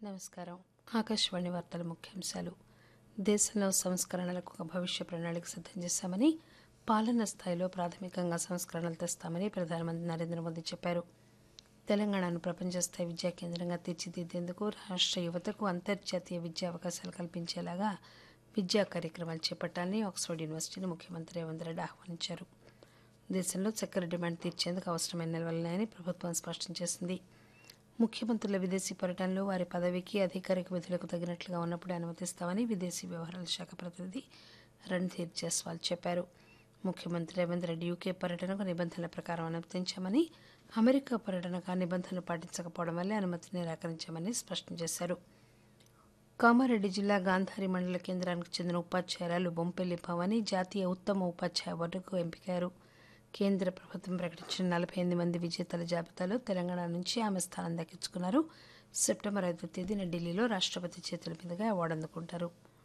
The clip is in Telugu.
నమస్కారం ఆకాశవాణి వార్తల ముఖ్యాంశాలు దేశంలో సంస్కరణలకు ఒక భవిష్య ప్రణాళిక సిద్ధం చేశామని పాలన స్థాయిలో ప్రాథమికంగా సంస్కరణలు తెస్తామని ప్రధానమంత్రి నరేంద్ర మోదీ చెప్పారు తెలంగాణను ప్రపంచ స్థాయి విద్యా కేంద్రంగా తీర్చిదిద్దేందుకు రాష్ట్ర యువతకు అంతర్జాతీయ విద్యా అవకాశాలు కల్పించేలాగా విద్యా కార్యక్రమాలు చేపట్టాలని ఆక్స్ఫర్డ్ యూనివర్సిటీని ముఖ్యమంత్రి రేవంత్ రెడ్డి ఆహ్వానించారు దేశంలో చక్కెర డిమాండ్ తీర్చేందుకు అవసరమైన నిల్వలున్నాయని ప్రభుత్వం స్పష్టం చేసింది ముఖ్యమంత్రుల విదేశీ పర్యటనలో వారి పదవికి అధికారిక విధులకు తగినట్లుగా ఉన్నప్పుడే అనుమతిస్తామని విదేశీ వ్యవహారాల శాఖ ప్రతినిధి రణ్ధీర్ జైస్వాల్ చెప్పారు ముఖ్యమంత్రి రేవంత్ రెడ్డి యూకే పర్యటనకు నిబంధనల ప్రకారం అనుమతించామని అమెరికా పర్యటనకు ఆ నిబంధనలు పాటించకపోవడం వల్లే అనుమతి నిరాకరించామని స్పష్టం చేశారు కామారెడ్డి జిల్లా గాంధారి మండల కేంద్రానికి చెందిన ఉపాధ్యాయురాలు బొంపెల్లి భవాని జాతీయ ఉత్తమ ఉపాధ్యాయ అవార్డుకు ఎంపికారు కేంద్ర ప్రభుత్వం ప్రకటించిన నలభై ఎనిమిది మంది విజేతల జాబితాలో తెలంగాణ నుంచి ఆమె స్థానం దక్కించుకున్నారు సెప్టెంబర్ ఐదో తేదీన ఢిల్లీలో రాష్ట్రపతి చేతుల మీదుగా అవార్డు అందుకుంటారు